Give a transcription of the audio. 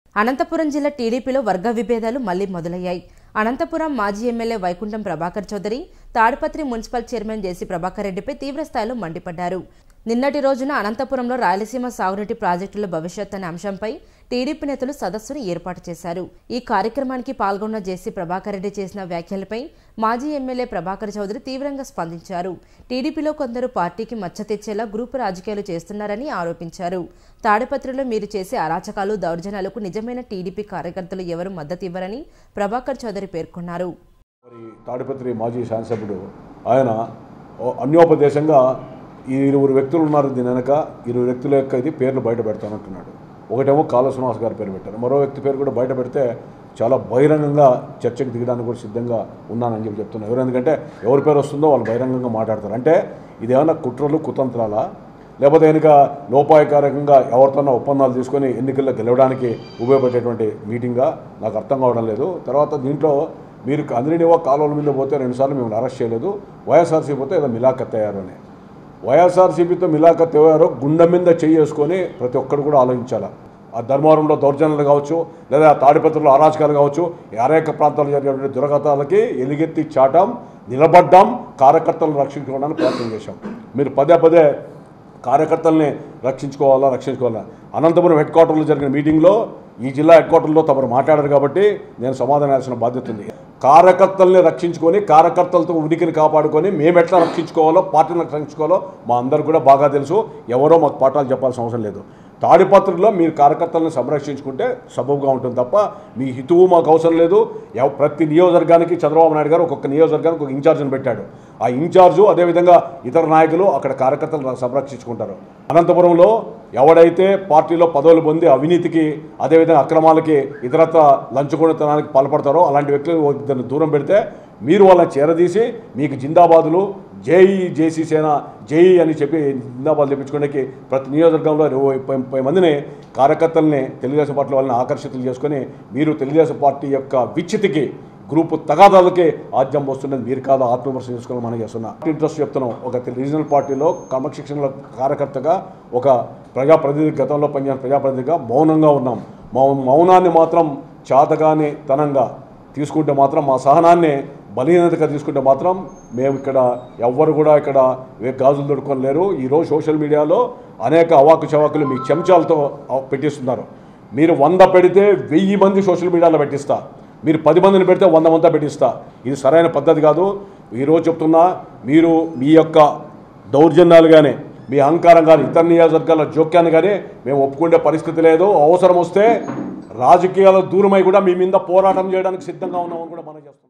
అనంతపురం జిల్లా టీడీపీలో వర్గ విభేదాలు మళ్లీ మొదలయ్యాయి అనంతపురం మాజీ MLA Vaikuntham Prabhakar Chowdary Tadipatri municipal chairman JC Prabhakar రెడ్డిపై తీవ్రస్థాయిలో మండిపడ్డారు నిన్నటి రోజున అనంతపురంలో రాయలసీమ సాగునీటి ప్రాజెక్టుల భవిష్యత్ అనే అంశంపై టీడీపీ నేతలు సదస్సును ఏర్పాటు చేశారు ఈ కార్యక్రమానికి పాల్గొన్న జేసీ ప్రభాకర్ రెడ్డి చేసిన వ్యాఖ్యలపై మాజీ ఎమ్మెల్యే ప్రభాకర్ చౌదరి తీవ్రంగా స్పందించారు టీడీపీలో కొందరు పార్టీకి మచ్చ తెచ్చేలా గ్రూపు రాజకీయాలు చేస్తున్నారని ఆరోపించారు తాడిపత్రిలో మీరు చేసే అరాచకాలు దౌర్జన్యాలకు నిజమైన టీడీపీ కార్యకర్తలు ఎవరు మద్దతు ఇవ్వరని ప్రభాకర్ చౌదరి పేర్కొన్నారు మరి తాడిపత్రి మాజీ శాసనసభ్యుడు ఆయన ఓ అన్యోపదేశంగా ఈ ఇరువురు వ్యక్తులు ఉన్నారు దీని వెనక ఇరువురు వ్యక్తుల యొక్క ఇది పేర్లు బయట పెడతానంటున్నాడు ఒకటేమో కాళ శ్రీనివాస్ గారి పేరు పెట్టారు మరో వ్యక్తి పేరు కూడా బయట పెడితే చాలా బహిరంగంగా చర్చకు దిగడానికి కూడా సిద్ధంగా ఉన్నానని చెప్పి చెప్తున్నారు ఎవరు ఎందుకంటే ఎవరి పేరు వస్తుందో వాళ్ళు బహిరంగంగా మాట్లాడతారు అంటే ఇదేమన్నా కుట్రలు కుతంత్రాలా లేకపోతే కనుక లోపాయకారకంగా ఎవరితోనో ఒప్పందాలు తీసుకొని ఎన్నికల్లో గెలవడానికి ఉపయోగపడేటువంటి మీటింగ్గా నాకు అర్థం కావడం లేదు తర్వాత దీంట్లో మీరు అందరినివో కాలువల మీద పోతే రెండుసార్లు మిమ్మల్ని అరెస్ట్ చేయలేదు వైఎస్ఆర్సీ పోతే ఏదో మిలాఖత్ అయ్యారు అని వైఎస్ఆర్సీపీతో మిలాఖత్ అయ్యారో గుండె మీద చేసుకొని ప్రతి ఒక్కరు కూడా ఆలోచించాలి ఆ ధర్మవరంలో దౌర్జన్యాలు కావచ్చు లేదా ఆ తాడిపత్రులు అరాచకాలు కావచ్చు ఈ అనేక ప్రాంతాల్లో జరిగేటువంటి దురగతాలకి ఎలుగెత్తి చాటం నిలబడ్డాం కార్యకర్తలను రక్షించుకోవడానికి ప్రయత్నం చేశాం మీరు పదే పదే కార్యకర్తల్ని రక్షించుకోవాలా రక్షించుకోవాలా అనంతపురం హెడ్ క్వార్టర్లో జరిగిన మీటింగ్లో ఈ జిల్లా హెడ్ క్వార్టర్లో తమరు మాట్లాడారు కాబట్టి నేను సమాధానాల్సిన బాధ్యత ఉంది కార్యకర్తల్ని రక్షించుకొని కార్యకర్తలతో ఉనికిని కాపాడుకొని మేము ఎట్లా రక్షించుకోవాలో పార్టీని రక్షించుకోవాలో మా అందరు కూడా బాగా తెలుసు ఎవరో మాకు పాఠాలు చెప్పాల్సిన అవసరం లేదు తాడిపత్రిలో మీరు కార్యకర్తలను సంరక్షించుకుంటే సబబుగా ఉంటుంది తప్ప మీ హితువు మాకు అవసరం లేదు ఎవ- ప్రతి నియోజకవర్గానికి చంద్రబాబు నాయుడు గారు ఒక్కొక్క నియోజకవర్గానికి ఒక ఇన్ఛార్జ్ని పెట్టాడు ఆ ఇన్ఛార్జు అదేవిధంగా ఇతర నాయకులు అక్కడ కార్యకర్తలను సంరక్షించుకుంటారు అనంతపురంలో ఎవడైతే పార్టీలో పదవులు పొంది అవినీతికి అదేవిధంగా అక్రమాలకి ఇతరత్ర లంచుకున్నతనానికి పాల్పడతారో అలాంటి వ్యక్తులు ఇద్దరిని దూరం పెడితే మీరు వాళ్ళని చేరదీసి మీకు జిందాబాదులు జై జేసీ సేన జై అని చెప్పి జిందాబాద్ తెప్పించుకోవడానికి ప్రతి నియోజకవర్గంలో ఇరవై ముప్పై ముప్పై మందిని కార్యకర్తల్ని తెలుగుదేశం పార్టీ వాళ్ళని ఆకర్షితులు చేసుకొని మీరు తెలుగుదేశం పార్టీ యొక్క విచ్చితికి గ్రూపు తగాదాలకే ఆద్యం వస్తున్నది మీరు కాదు ఆత్మవిమర్శ చేసుకోవాలని మనం చేస్తున్నా ఇంట్రెస్ట్ చెప్తున్నాం ఒక రీజనల్ పార్టీలో క్రమశిక్షణ కార్యకర్తగా ఒక ప్రజాప్రతినిధి గతంలో పనిచేసిన ప్రజాప్రతినిధిగా మౌనంగా ఉన్నాం మౌ మౌనాన్ని మాత్రం చాతగాని తనంగా తీసుకుంటే మాత్రం మా సహనాన్ని బలహీనతగా తీసుకుంటే మాత్రం మేము ఇక్కడ ఎవ్వరు కూడా ఇక్కడ ఏ గాజులు దొడుకొని లేరు ఈరోజు సోషల్ మీడియాలో అనేక అవాకు చవాకులు మీ చెంచాలతో పెట్టిస్తున్నారు మీరు వంద పెడితే వెయ్యి మంది సోషల్ మీడియాలో పెట్టిస్తా మీరు పది మందిని పెడితే వంద మంది పెట్టిస్తా ఇది సరైన పద్ధతి కాదు ఈరోజు చెప్తున్నా మీరు మీ యొక్క దౌర్జన్యాలు కానీ మీ అహంకారం కానీ ఇతర నియోజకవర్గాల జోక్యాన్ని కానీ మేము ఒప్పుకునే పరిస్థితి లేదు అవసరం వస్తే రాజకీయాల దూరమై కూడా మీ మీద పోరాటం చేయడానికి సిద్ధంగా ఉన్నామని కూడా మనం చేస్తాం